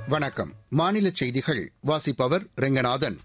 வணக்கம் மாநில செய்திகள் வாசிப்பவர் ரெங்கநாதன்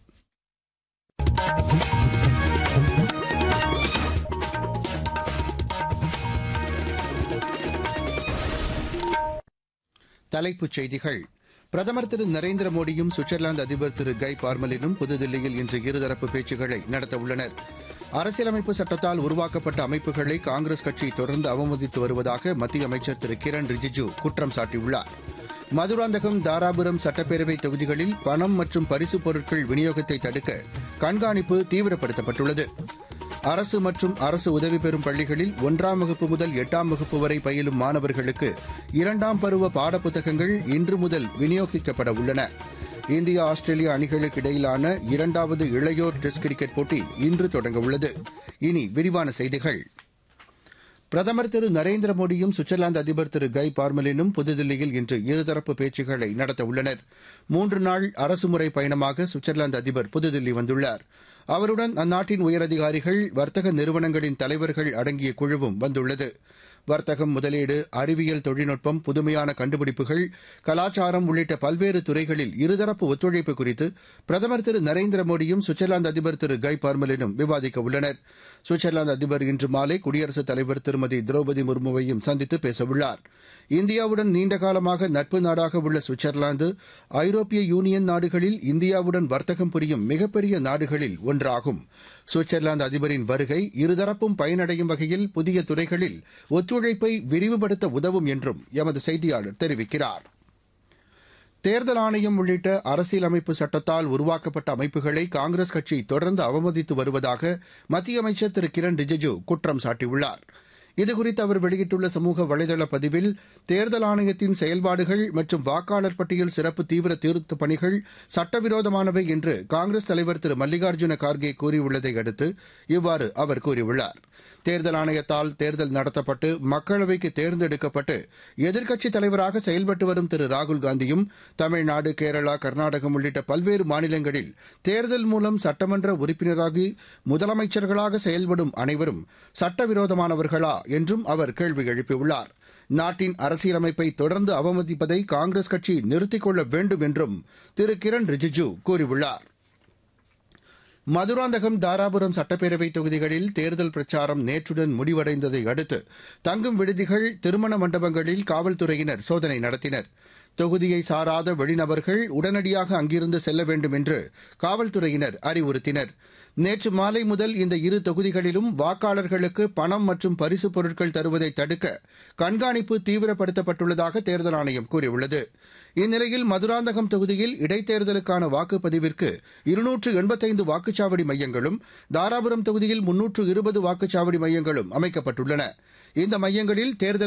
தலைப்புச் செய்திகள் பிரதமர் திரு நரேந்திர மோடியும் சுவிட்சர்லாந்து அதிபர் திரு கை பார்மலினும் புதுதில்லியில் இன்று இருதரப்பு பேச்சுக்களை நடத்தவுள்ளனர் அரசியலமைப்பு சட்டத்தால் உருவாக்கப்பட்ட அமைப்புகளை காங்கிரஸ் கட்சி தொடர்ந்து அவமதித்து வருவதாக மத்திய அமைச்சர் திரு கிரண் ரிஜிஜு குற்றம் சாட்டியுள்ளார் மதுராந்தகம் தாராபுரம் சட்டப்பேரவை தொகுதிகளில் பணம் மற்றும் பரிசுப் பொருட்கள் விநியோகத்தை தடுக்க கண்காணிப்பு தீவிரப்படுத்தப்பட்டுள்ளது அரசு மற்றும் அரசு உதவி பெறும் பள்ளிகளில் ஒன்றாம் வகுப்பு முதல் எட்டாம் வகுப்பு வரை பயிலும் மாணவர்களுக்கு இரண்டாம் பருவ பாடப்புத்தகங்கள் இன்று முதல் விநியோகிக்கப்பட உள்ளன இந்தியா ஆஸ்திரேலியா அணிகளுக்கு இடையிலான இரண்டாவது இளையோர் டெஸ்ட் கிரிக்கெட் போட்டி இன்று தொடங்கவுள்ளது இனி விரிவான செய்திகள் பிரதமர் திரு நரேந்திர மோடியும் சுவிட்சர்லாந்து அதிபர் திரு கை பார்மலினும் புதுதில்லியில் இன்று இருதரப்பு பேச்சுக்களை நடத்தவுள்ளனர் மூன்று நாள் அரசுமுறை பயணமாக சுவிட்சர்லாந்து அதிபர் புதுதில்லி வந்துள்ளார் அவருடன் அந்நாட்டின் உயரதிகாரிகள் வர்த்தக நிறுவனங்களின் தலைவர்கள் அடங்கிய குழுவும் வந்துள்ளது வர்த்தகம் முதலீடு அறிவியல் தொழில்நுட்பம் புதுமையான கண்டுபிடிப்புகள் கலாச்சாரம் உள்ளிட்ட பல்வேறு துறைகளில் இருதரப்பு ஒத்துழைப்பு குறித்து பிரதமர் திரு நரேந்திர மோடியும் சுவிட்சர்லாந்து அதிபர் திரு கை பார்மலினும் விவாதிக்க உள்ளனர் சுவிட்சர்லாந்து அதிபர் இன்று மாலை குடியரசுத் தலைவர் திருமதி திரௌபதி முர்முவையும் சந்தித்து பேசவுள்ளார் இந்தியாவுடன் நீண்டகாலமாக நட்பு நாடாக உள்ள சுவிட்சர்லாந்து ஐரோப்பிய யூனியன் நாடுகளில் இந்தியாவுடன் வர்த்தகம் புரியும் மிகப்பெரிய நாடுகளில் ஒன்றாகும் சுவிட்சர்லாந்து அதிபரின் வருகை இருதரப்பும் பயனடையும் வகையில் புதிய துறைகளில் ஒத்துழைப்பை விரிவுபடுத்த உதவும் என்றும் எமது செய்தியாளர் தெரிவிக்கிறார் தேர்தல் ஆணையம் உள்ளிட்ட அரசியலமைப்பு சட்டத்தால் உருவாக்கப்பட்ட அமைப்புகளை காங்கிரஸ் கட்சி தொடர்ந்து அவமதித்து வருவதாக மத்திய அமைச்சர் திரு கிரண் ரிஜிஜு குற்றம் சாட்டியுள்ளார் இதுகுறித்து அவர் வெளியிட்டுள்ள சமூக வலைதள பதிவில் தேர்தல் ஆணையத்தின் செயல்பாடுகள் மற்றும் வாக்காளர் பட்டியல் சிறப்பு தீவிர திருத்த பணிகள் சட்டவிரோதமானவை என்று காங்கிரஸ் தலைவர் திரு மல்லிகார்ஜுன கார்கே கூறியுள்ளதை அடுத்து இவ்வாறு அவர் கூறியுள்ளார் தேர்தல் ஆணையத்தால் தேர்தல் நடத்தப்பட்டு மக்களவைக்கு தேர்ந்தெடுக்கப்பட்டு எதிர்க்கட்சித் தலைவராக செயல்பட்டு வரும் திரு ராகுல்காந்தியும் தமிழ்நாடு கேரளா கர்நாடகம் உள்ளிட்ட பல்வேறு மாநிலங்களில் தேர்தல் மூலம் சட்டமன்ற உறுப்பினராகி முதலமைச்சர்களாக செயல்படும் அனைவரும் சட்டவிரோதமானவர்களா என்றும் அவர் கேள்வி எழுப்பியுள்ளார் நாட்டின் அரசியலமைப்பை தொடர்ந்து அவமதிப்பதை காங்கிரஸ் கட்சி நிறுத்திக் கொள்ள வேண்டும் என்றும் திரு கிரண் ரிஜிஜு கூறியுள்ளார் மதுராந்தகம் தாராபுரம் சட்டப்பேரவை தொகுதிகளில் தேர்தல் பிரச்சாரம் நேற்றுடன் முடிவடைந்ததை அடுத்து தங்கும் விடுதிகள் திருமண மண்டபங்களில் காவல்துறையினர் சோதனை நடத்தினர் தொகுதியை சாராத வெளிநபர்கள் உடனடியாக அங்கிருந்து செல்ல வேண்டும் என்று காவல்துறையினர் அறிவுறுத்தினர் நேற்று மாலை முதல் இந்த இரு தொகுதிகளிலும் வாக்காளர்களுக்கு பணம் மற்றும் பரிசுப் பொருட்கள் தருவதை தடுக்க கண்காணிப்பு தீவிரப்படுத்தப்பட்டுள்ளதாக தேர்தல் ஆணையம் கூறியுள்ளது இந்நிலையில் மதுராந்தகம் தொகுதியில் இடைத்தேர்தலுக்கான வாக்குப்பதிவிற்கு இருநூற்று எண்பத்தைந்து வாக்குச்சாவடி மையங்களும் தாராபுரம் தொகுதியில் முன்னூற்று இருபது வாக்குச்சாவடி மையங்களும் அமைக்கப்பட்டுள்ளன இந்த மையங்களில் தேர்தல்